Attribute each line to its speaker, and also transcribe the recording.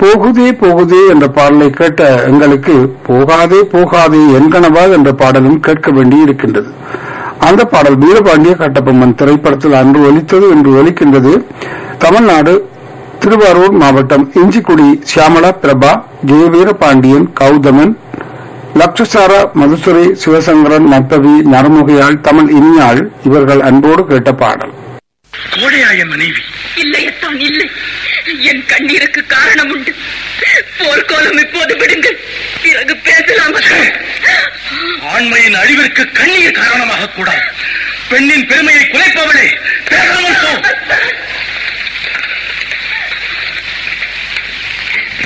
Speaker 1: போகுதே போகுதே என்ற பாடலை கேட்ட எங்களுக்கு போகாதே போகாதே என்கனவா என்ற பாடலும் கேட்க வேண்டி இருக்கின்றது அந்த பாடல் வீரபாண்டிய கட்டபொம்மன் திரைப்படத்தில் அன்று ஒலித்தது என்று ஒலிக்கின்றது தமிழ்நாடு திருவாரூர் மாவட்டம் இஞ்சிக்குடி சியாமலா பிரபா ஜெயவீர பாண்டியன் கௌதமன் லக்ஷசாரா மதுசுரை சிவசங்கரன் மத்தவி நரமுகையாள் தமிழ் இனியாள் இவர்கள் அன்போடு கேட்ட பாடல்
Speaker 2: கோடையா என் மனைவி
Speaker 3: இல்லையத்தான் இல்லை என் கண்ணீருக்கு காரணம் உண்டு போர்க்கோலம் இப்போது விடுங்கள் பிறகு பேசலாம்
Speaker 2: ஆண்மையின் அழிவிற்கு கண்ணீர் காரணமாக கூடாது பெண்ணின் பெருமையை குலைப்பவளே